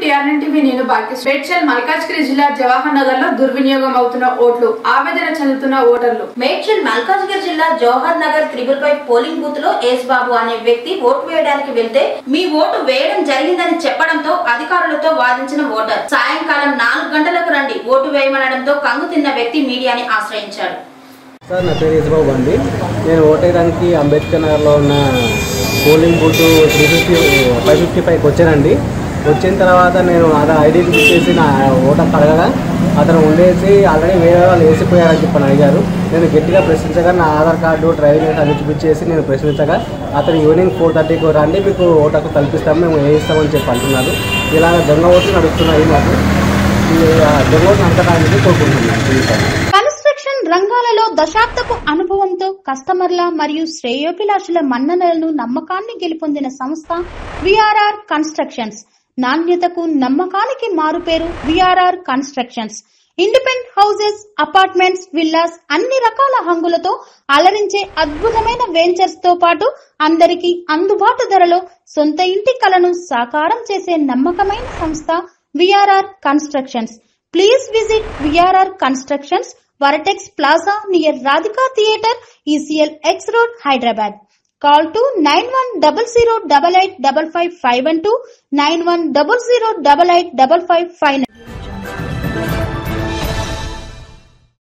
TRN TV నేను బాకి spatial Malkajgiri జిల్లా జవహర్ నగర్ లో దుర్వినియోగం అవుతున్న ఓట్లు ఆవేదన చెందుతున్న ఓటర్లు మేడ్చల్ మల్కాజ్గిరి జిల్లా Jawahar Nagar triple five polling booth లో ఏస్ బాబు అనే వ్యక్తి ఓటు వేయడానికి వెళ్తే మీ ఓటు వేయడం జరిగిందని చెప్పడంతో అధికారులతో వాదించిన ఓటర్ సాయంకాలం నాలుగు గంటలకు రండి ఓటు వేయమనడంతో కంగు తిన్న వ్యక్తి మీడియాని ఆశ్రయించాడు సార్ నా పేరు యశ్బాబు అండి నేను ఓటేయడానికి అంబేద్కర్ నగర్లో ఉన్న polling booth three fifty five fifty ఫైవ్కి వచ్చానండి వచ్చిన తర్వాత నేను ఆధార్ ఐడి చేసి నా ఓటర్ అడగగా అతను ఉండేసి ఆల్రెడీ వేరే వాళ్ళు వేసిపోయారని చెప్పని అడిగారు నేను గట్టిగా ప్రశ్నించగా నా ఆధార్ కార్డు డ్రైవింగ్ లైసెన్స్ అన్ని చూపించేసి నేను ప్రశ్నించగా అతను ఈవినింగ్ ఫోర్ థర్టీకి రండి మీకు ఓటకు కల్పిస్తాము మేము వేయిస్తామని చెప్పి అంటున్నారు ఇలా దొంగ ఓట్లు నడుస్తున్నాయి మాకు ఈ ఆ దొంగ ఓట్లు అంతడానికి కోరుకుంటున్నాను కన్స్ట్రక్షన్ రంగాలలో దశాబ్దపు అనుభవంతో కస్టమర్ల మరియు శ్రేయోభిలాషుల మన్ననలను నమ్మకాన్ని గెలుపొందిన సంస్థ విఆర్ఆర్ కన్స్ట్రక్షన్స్ నాణ్యతకు నమ్మకానికి మారుపేరు VRR constructions independent houses apartments villas అన్ని రకాల హంగులతో అలరించే అద్భుతమైన వెంచర్స్ తో పాటు అందరికీ అందుబాటు ధరలో సొంత ఇంటి కలను సాకారం చేసే నమ్మకమైన సంస్థ VRR constructions please visit VRR constructions Vertex plaza near Radhika theatre ECIL X road Hyderabad call to nine one double zero double eight double five five one two nine one double zero double eight double five five